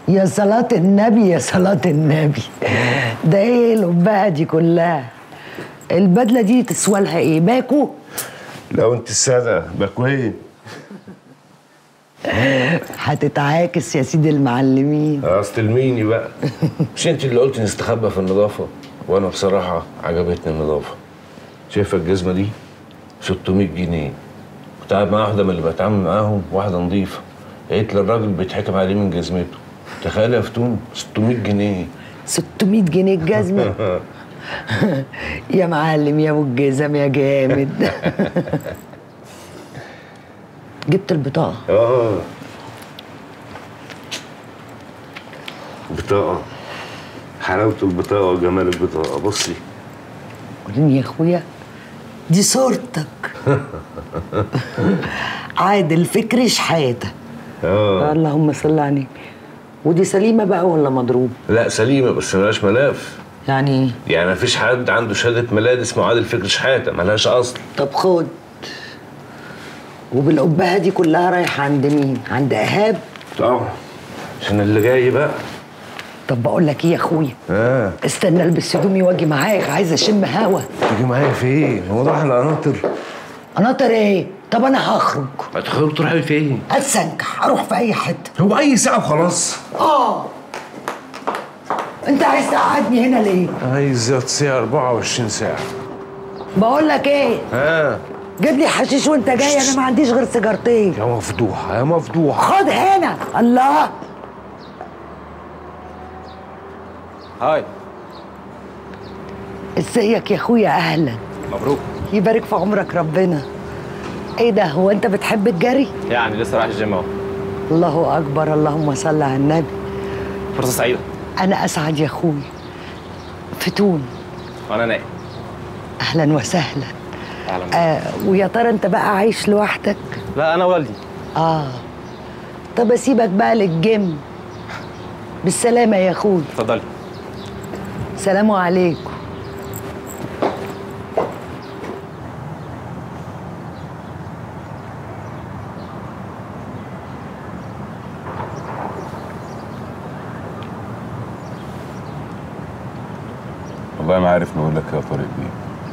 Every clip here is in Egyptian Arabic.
يا صلاة النبي يا صلاة النبي ده ايه القبعة دي كلها البدلة دي تسوى لها ايه باكو لو انت السادة باكوين هتتعاكس يا سيدي المعلمين اصل ميني بقى مش انت اللي قلت نستخبى في النظافة وانا بصراحة عجبتني النظافة شايفة الجزمة دي 600 جنيه كنت قاعد مع واحدة من اللي بتعامل معاهم واحدة نظيفة قالت لي الراجل بيتحكم عليه من جزمته تخيل يا فتون 600 جنيه 600 جنيه الجزمة يا معلم يا ابو الجزم يا جامد جبت البطاقة اه بطاقة حلاوة البطاقة وجمال البطاقة بصي وريني يا اخويا دي صورتك عادل فكري شحاتة اه اللهم صل على النبي ودي سليمة بقى ولا مضروب لا سليمة بس ملهاش ملاف يعني ايه يعني مفيش حد عنده شهادة ميلاد اسمه عادل فكري شحاتة ملهاش أصل طب خد وبالقبهة دي كلها رايحة عند مين؟ عند إيهاب؟ طبعا عشان اللي جاي بقى طب بقول لك إيه يا أخويا؟ اه استنى البس هدومي واجي معاك عايزة أشم هوا تيجي معايا فين؟ هو ده احنا قناطر قناطر إيه؟ طب أنا هخرج هتخرج تروحي فين؟ أتسنكح أروح في أي حتة هو أي ساعة وخلاص آه أنت عايز تقعدني هنا ليه؟ عايز تصيع 24 ساعة بقول لك إيه؟ اه جيب لي حشيش وأنت جاي أنا ما عنديش غير سيجارتين يا مفضوحة يا مفضوحة خد هنا الله هاي ازيك يا اخويا اهلا مبروك يبارك في عمرك ربنا ايه ده هو انت بتحب الجري يعني لسه رايح الجيم اهو الله اكبر اللهم صل على النبي فرصه سعيده انا اسعد يا اخويا فتون وانا نايم اهلا وسهلا اهلا بك. آه ويا ترى انت بقى عايش لوحدك لا انا والدي اه طب اسيبك بقى للجيم بالسلامه يا اخويا اتفضلي سلام عليكم والله ما عارف نقول لك يا طارق بيه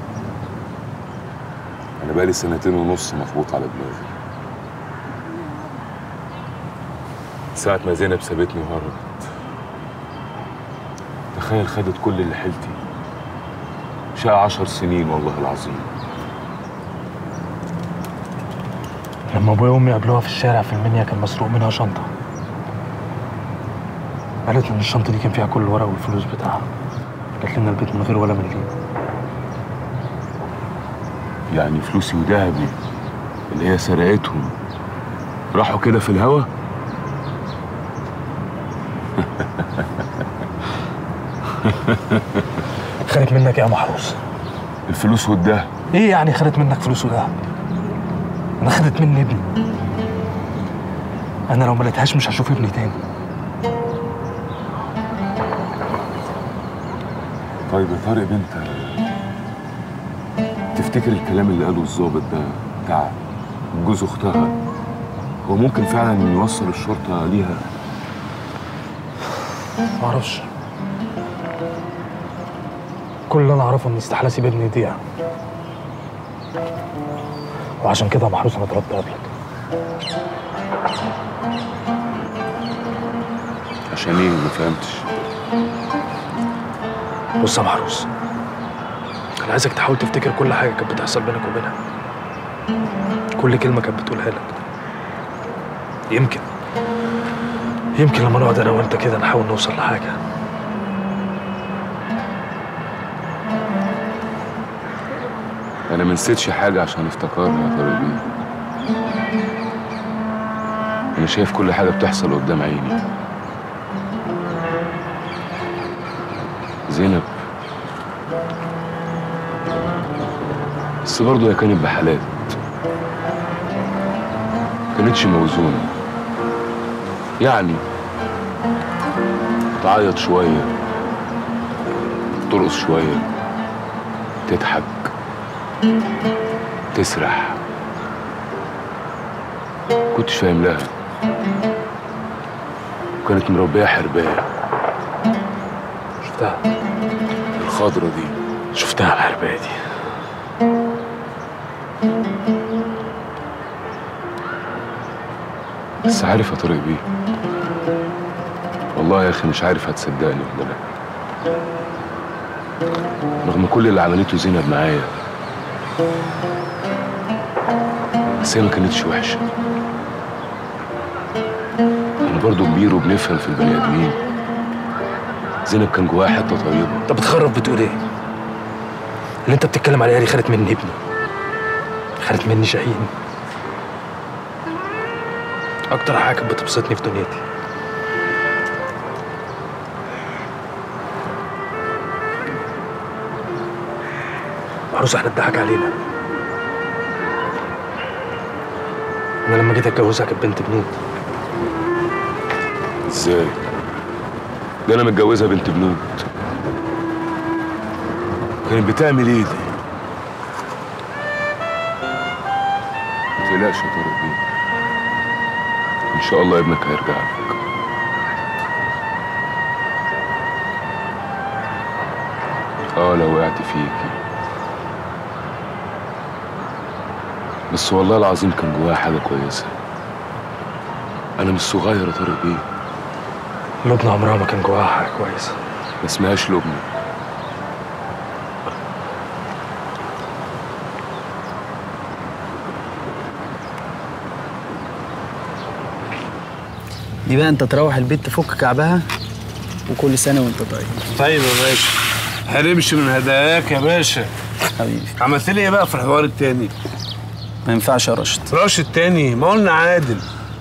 انا بقالي سنتين ونص مخبوط على دماغي ساعة ما زينب سابتني وهربت تخيل خدت كل اللي حيلتي شقى عشر سنين والله العظيم لما ابويا وامي قابلوها في الشارع في المنيا كان مسروق منها شنطه قالت ان الشنطه دي كان فيها كل الورق والفلوس بتاعها جات لنا البيت من غير ولا مليم يعني فلوسي وذهبي اللي هي سرقتهم راحوا كده في الهوا خدت منك يا محروس الفلوس والدهب ايه يعني خدت منك فلوس وده انا خدت مني ابني انا لو ما لقيتهاش مش هشوف ابني تاني طيب يا طارق انت تفتكر الكلام اللي قاله الظابط ده بتاع جوز اختها هو ممكن فعلا يوصل الشرطه ليها معرفش كل اللي انا اعرفه ان استحاله اسيب ابني يضيع وعشان كده يا محروس انا طلبت قبلك عشان ايه ما فهمتش بص يا محروس انا عايزك تحاول تفتكر كل حاجه كانت بتحصل بينك وبينها كل كلمه كانت بتقولها لك يمكن يمكن لما نقعد انا وانت كده نحاول نوصل لحاجه انا ما نسيتش حاجه عشان افتكرها يا طارق بيه انا شايف كل حاجه بتحصل قدام عيني زينب بس برضه هي كانت بحالات كانتش موزونة يعني تعيط شوية ترقص شوية تضحك تسرح كنتش فاهم لها وكانت مربيه حربايه شفتها الخضره دي شفتها الحربايه دي بس عارف يا طارق بيه والله يا اخي مش عارف هتصدقني ولا لا رغم كل اللي عملته زينب معايا بس هي ما كانتش وحشه انا برضه كبير وبنفهم في البني ادمين زينب كان جواها حته طيبه انت بتخرب بتقول ايه؟ اللي انت بتتكلم عليها دي خدت مني ابني خدت مني شاهين اكتر حاجه كانت بتبسطني في دنيتي عروس احنا اتضحك علينا انا لما جيت اتجوزها كانت بنت بنوت ازاي ده انا متجوزها بنت بنوت كانت بتعمل ايه دي ما تقلقش يا طارق بيه ان شاء الله ابنك هيرجع لك اه لو وقعت فيكي بس والله العظيم كان جواها حاجه كويسه انا مش صغير يا طارق بيه لبنى عمرها ما كان جواها حاجه كويسه ما اسمهاش لبنى دي بقى انت تروح البيت تفك كعبها وكل سنه وانت طيب طيب يا باشا حرمش من هداياك يا باشا حبيبي عملت لي ايه بقى في الحوار التاني ما ينفعش يا راشد رش التاني ما قلنا عادل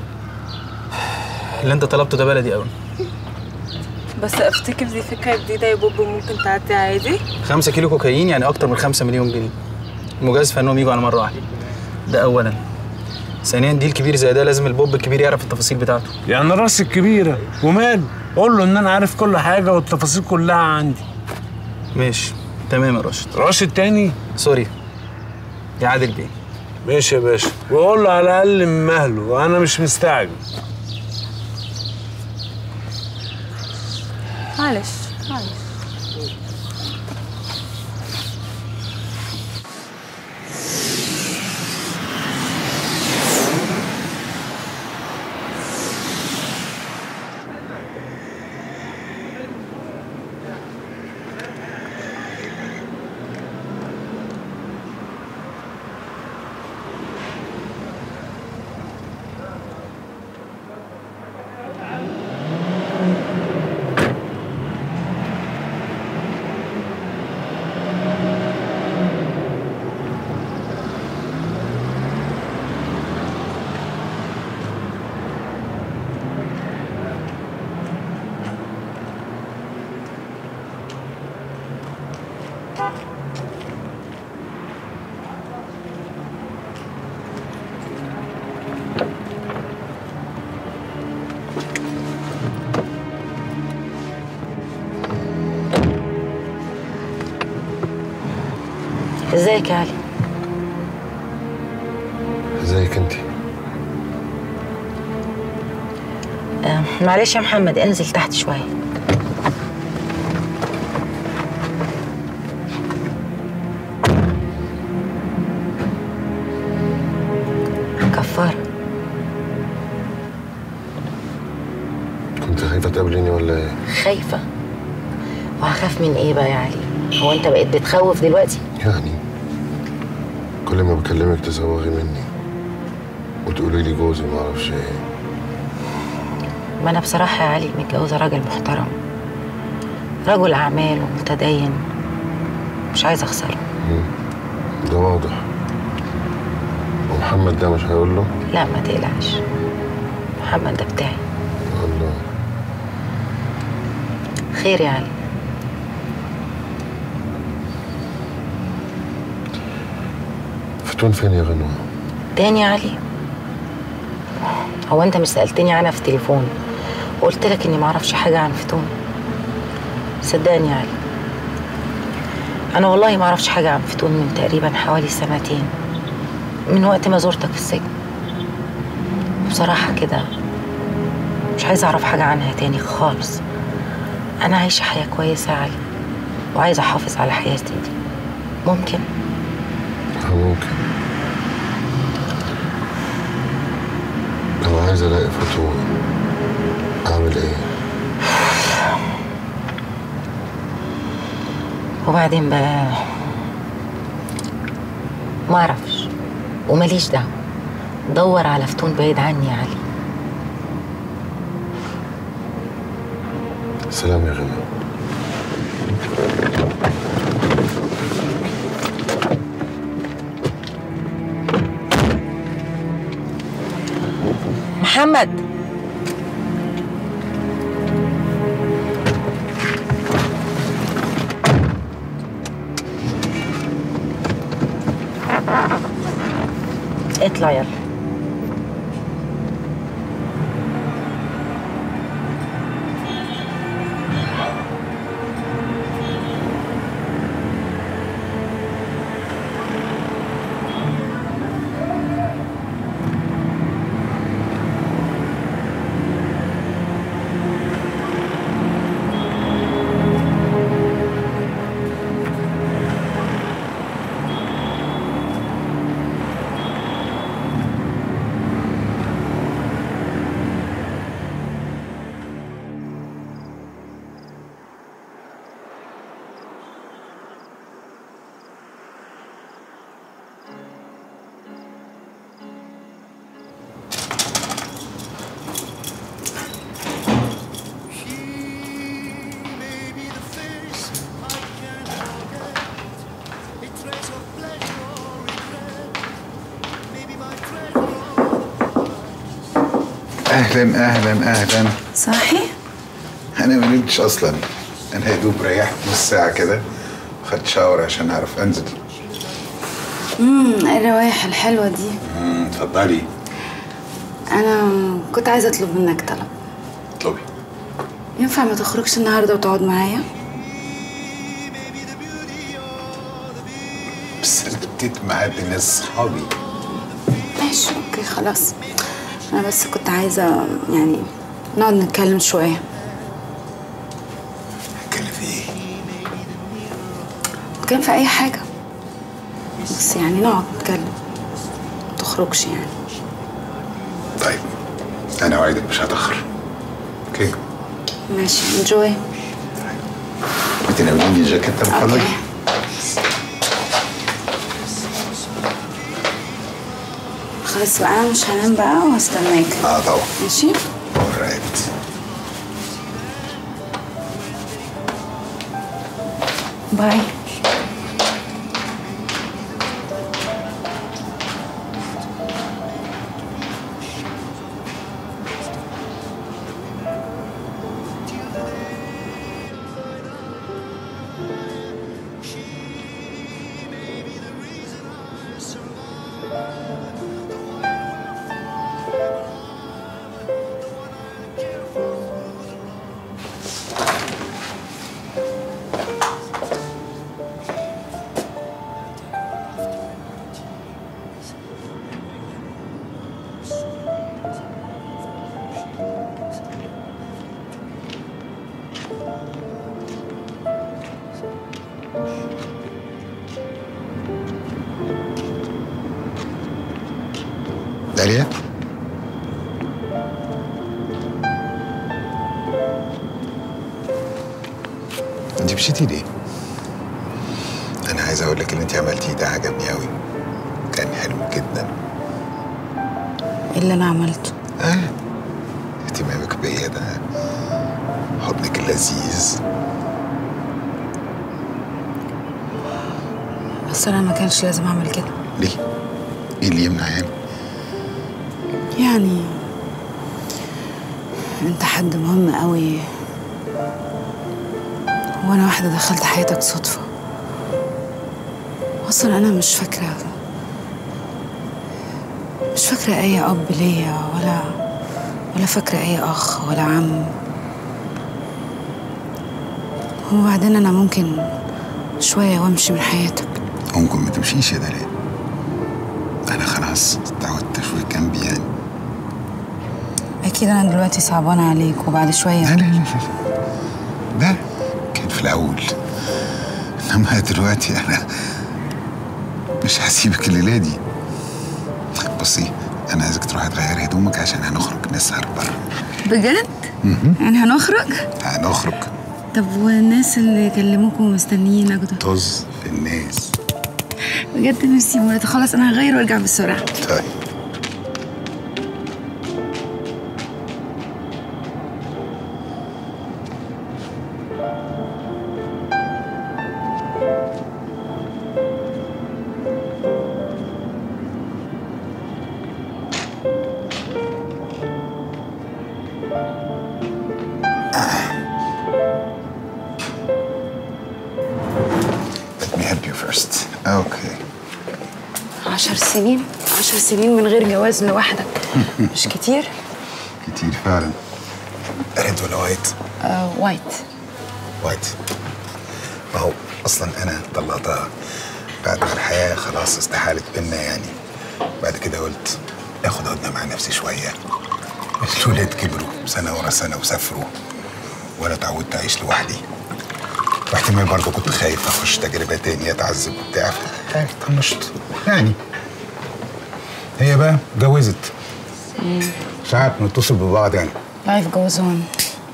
اللي انت طلبته ده بلدي قوي بس افتكر دي فكره جديده يا بوب ممكن تعدي عادي 5 كيلو كوكايين يعني اكتر من 5 مليون جنيه المجازفه انهم يجوا على مره واحده ده اولا ثانيا ديل كبير زي ده لازم البوب الكبير يعرف التفاصيل بتاعته يعني الراس الكبيره وماله قول له ان انا عارف كل حاجه والتفاصيل كلها عندي ماشي تمام يا راشد رش التاني سوري يا عادل بيه ماشي يا باشا وقول له على الاقل من مهله وانا مش مستعجل معلش معلش ازيك يا علي ازيك انت آه معلش يا محمد انزل تحت شويه كفاره كنت خايفه تقابليني ولا ايه خايفه وهخاف من ايه بقى يا علي هو انت بقيت بتخوف دلوقتي يعني كل ما بكلمك تزوغي مني وتقولي لي جوزي ما اعرفش ايه ما انا بصراحه يا علي متجوزه راجل محترم رجل اعمال ومتدين مش عايزه اخسره ده واضح ومحمد ده مش هيقول له لا ما تقلقش محمد ده بتاعي الله خير يا علي فتون فين يا غنوة تاني يا علي هو انت مش سالتني عنها في التليفون وقلت لك اني معرفش حاجه عن فتون صدقني يا علي انا والله معرفش حاجه عن فتون من تقريبا حوالي سنتين من وقت ما زرتك في السجن بصراحه كده مش عايزة أعرف حاجة عنها تاني خالص أنا عايشة حياة كويسة يا علي وعايزة أحافظ على حياتي دي ممكن اه ممكن لو عايز الاقي فتون اعمل ايه وبعدين بقى ما اعرفش وماليش دعوه دور على فتون بعيد عني يا علي سلام يا غنى محمد اطلع يلا اهلا اهلا اهلا صاحي؟ انا ما نمتش اصلا انا يا دوب ريحت نص ساعه كده خدت شاور عشان اعرف انزل امم ايه الروايح الحلوه دي امم اتفضلي انا كنت عايزه اطلب منك طلب اطلبي ينفع ما تخرجش النهارده وتقعد معايا بس انت بتيت معاد ناس صحابي ماشي اوكي خلاص انا بس كنت عايزه يعني نقعد نتكلم شويه نتكلم في ايه نتكلم في اي حاجه بس يعني نقعد نتكلم ما تخرجش يعني طيب انا اوعدك مش هتاخر اوكي ماشي انجوي بتناوليني جاكيت من فضلك خلاص بقى انا مش هنام بقى وهستناك اه طبعا ماشي alright باي داليا انت مشيتي ليه؟ انا عايز اقول لك اللي انت عملتيه ده عجبني قوي كان حلو جدا ايه اللي انا عملته اه اهتمامك بيا ده حضنك اللذيذ بس انا ما كانش لازم اعمل كده ليه؟ ايه اللي يمنع يعني؟ يعني انت حد مهم قوي وانا واحده دخلت حياتك صدفه اصلا انا مش فاكره مش فاكره اي اب ليا ولا ولا فاكره اي اخ ولا عم وبعدين انا ممكن شويه وامشي من حياتك ممكن ما تمشيش يا داليا انا خلاص اتعودت شويه جنبي يعني اكيد انا دلوقتي صعبانه عليك وبعد شويه لا لا لا ده كان في الاول انما دلوقتي انا مش هسيبك الليله دي بصي انا عايزك تروحي تغيري هدومك عشان هنخرج نسهر بره بجد يعني هنخرج هنخرج طب والناس اللي كلموكم مستنيين اخده طز في الناس بجد نفسي يا مراد خلاص انا هغير وارجع بسرعه طيب Let me help you first. Okay. عشر سنين عشر سنين من غير جواز لوحدك مش كتير كتير فعلا ريد ولا وايت؟ آه وايت وايت ما هو اصلا انا طلقتها بعد ما الحياه خلاص استحالت بينا يعني بعد كده قلت اخد هدنه مع نفسي شويه الولاد كبروا سنه ورا سنه وسافروا وانا اتعودت اعيش لوحدي واحتمال برضه كنت خايف اخش تجربه تانية اتعذب وبتاع خايف طنشت يعني هي بقى اتجوزت ساعات بنتصل ببعض يعني لايف جوز اون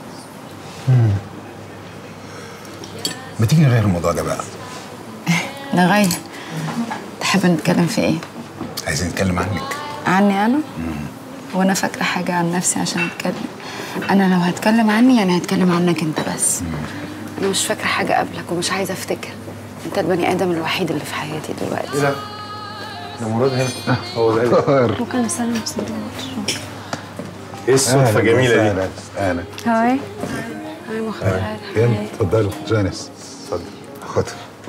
ما تيجي نغير الموضوع ده بقى نغير تحب نتكلم في ايه عايزين نتكلم عنك عني انا وانا فاكره حاجه عن نفسي عشان اتكلم انا لو هتكلم عني يعني هتكلم عنك انت بس انا مش فاكره حاجه قبلك ومش عايزه افتكر انت البني ادم الوحيد اللي في حياتي دلوقتي ايه ده؟ ده مراد هنا هو ده ممكن اسلم بس ايه الصدفه الجميله دي؟ اهلا هاي هاي مختار يلا اتفضلوا جانس اتفضل خد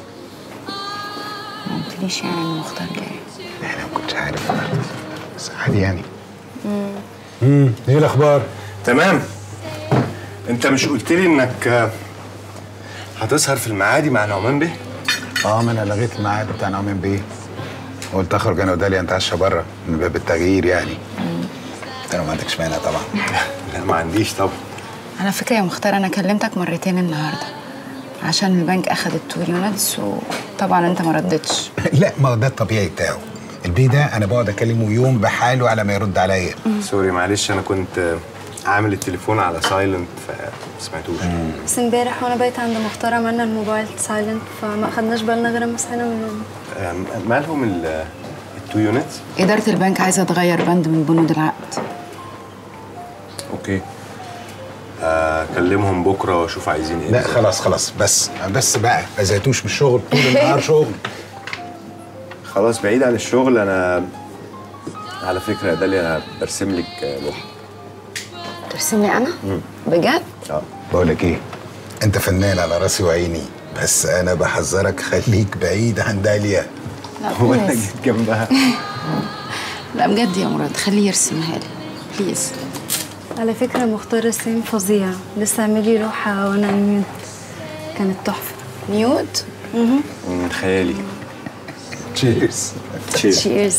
ما قلتليش يعني ان مختار جاي انا ما كنتش عارف بس عادي يعني امم ايه الاخبار تمام انت مش قلت لي انك آه، هتسهر في المعادي مع نعمان بيه اه ما انا لغيت الميعاد بتاع نعمان بيه قلت اخرج انا وداليا نتعشى بره من باب التغيير يعني انت لو ما عندكش مانع طبعا لا ما عنديش طبعا على فكره يا مختار انا كلمتك مرتين النهارده عشان البنك اخد التور يونتس وطبعا انت ما ردتش لا ما هو ده الطبيعي بتاعه البيه ده انا بقعد اكلمه يوم بحاله على ما يرد عليا سوري معلش انا كنت آه، عامل التليفون على سايلنت فما سمعتوش بس امبارح وانا بايت عند مختار عملنا الموبايل سايلنت فما اخدناش بالنا غير لما صحينا من النوم آه، مالهم ال- التو يونتس اداره البنك عايزه تغير بند من بنود العقد اوكي اكلمهم بكره واشوف عايزين ايه لا خلاص خلاص بس بس بقى ما زهقتوش من الشغل طول النهار شغل خلاص بعيد عن الشغل انا على فكره يا داليا انا برسم لك آه، لوحه ترسمني انا بجد اه بقول لك ايه انت فنان على راسي وعيني بس انا بحذرك خليك بعيد عن داليا لا هو انا بليز. جيت جنبها لا بجد يا مراد خليه يرسمها لي بليز على فكرة مختار رسام فظيع لسه عاملي لوحة وانا نيوت كانت تحفة نيوت؟ اها من خيالي تشيرز تشيرز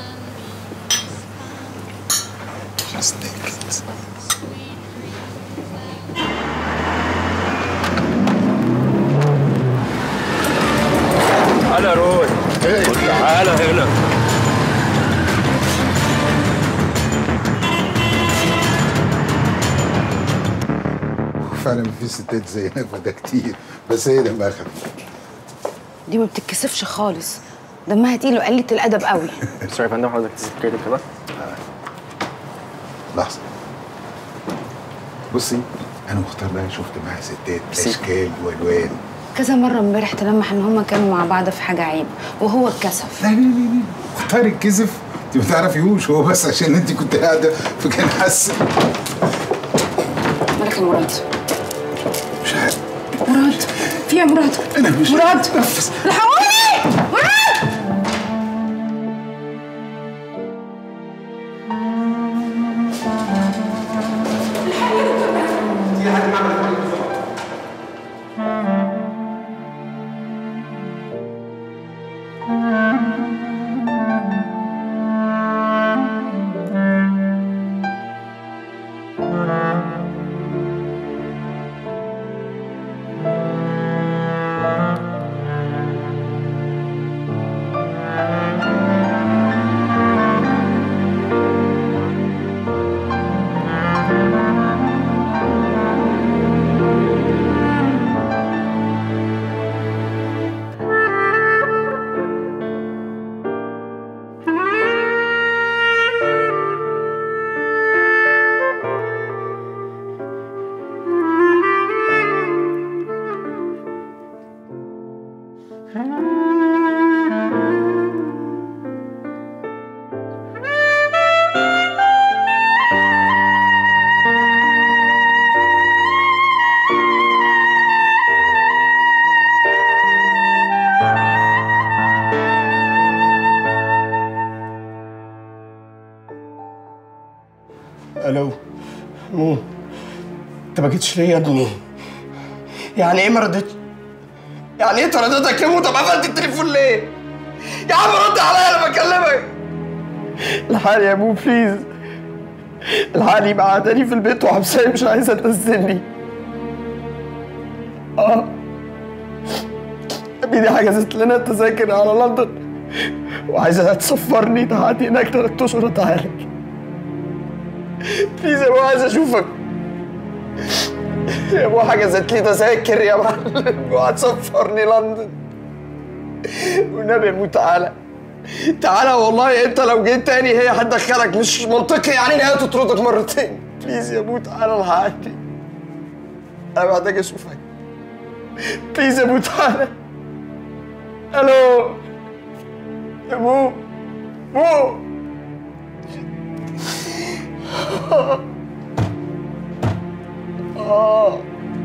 تعالى روي تعالى هنا فعلا في ستات زينا وده كتير بس هي دمها خفيف دي ما بتتكسفش خالص دمها تقيل وقلة الادب قوي سوري يا فندم حضرتك تسكريتك كده لحظه بصي انا مختار ده شفت معاها ستات اشكال والوان كذا مره امبارح تلمح ان هما كانوا مع بعض في حاجه عيب وهو اتكسف لا لا لا مختار الكذب انت ما تعرفيهوش هو بس عشان انت كنت قاعده فكان حاسس مالك يا مراد مش عارف مراد في إيه يا مراد انا مش مراد الحقوني مراد الو مو انت ما جيتش ليه يا ابني يعني ايه ما ردتش يعني ايه ترددك يا مو طب قفلت التليفون ليه يا عم رد عليا انا بكلمك الحقني يا مو بليز الحقني مقعداني في البيت وحبساني مش عايزه تنزلني اه ابني دي حجزت لنا تذاكر على لندن وعايزه تسفرني تقعدي هناك تلات اشهر وتعالى بليز يا ابو عايز اشوفك يا ابو حجزت لي تذاكر يا معلم وهتسفرني لندن والنبي يا ابو تعالى تعالى والله انت لو جيت تاني هي هتدخلك مش منطقي يعني ان هي تطردك مرتين بليز يا ابو تعالى الحقني انا محتاج اشوفك بليز يا ابو تعالى الو يا ابو بو اه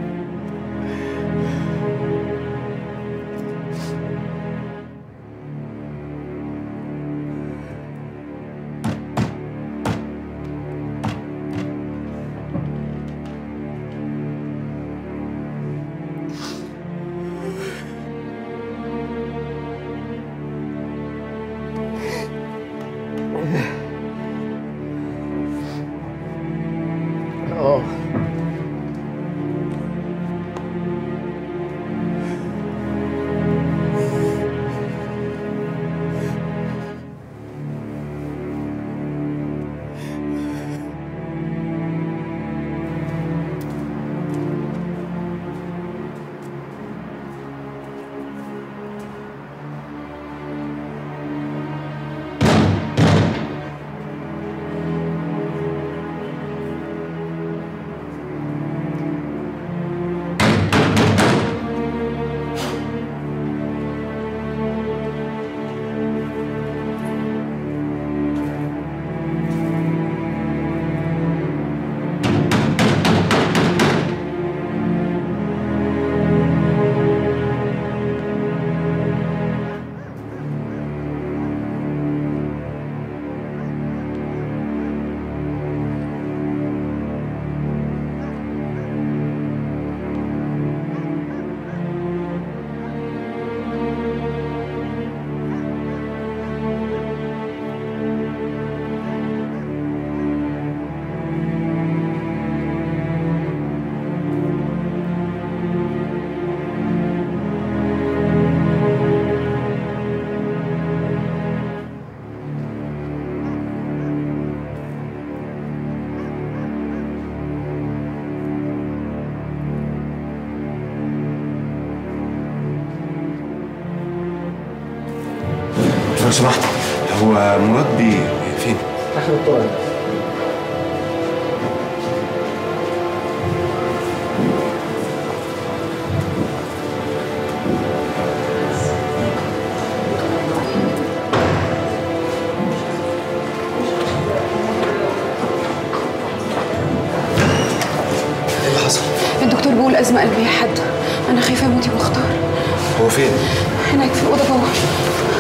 اه لو سمحت هو مراد بيه فين؟ اخر الطرق ايه اللي حصل؟ الدكتور بيقول أزمة قلبية حادة أنا خايفة أموت يا مختار هو فين؟ هناك في الأوضة جوه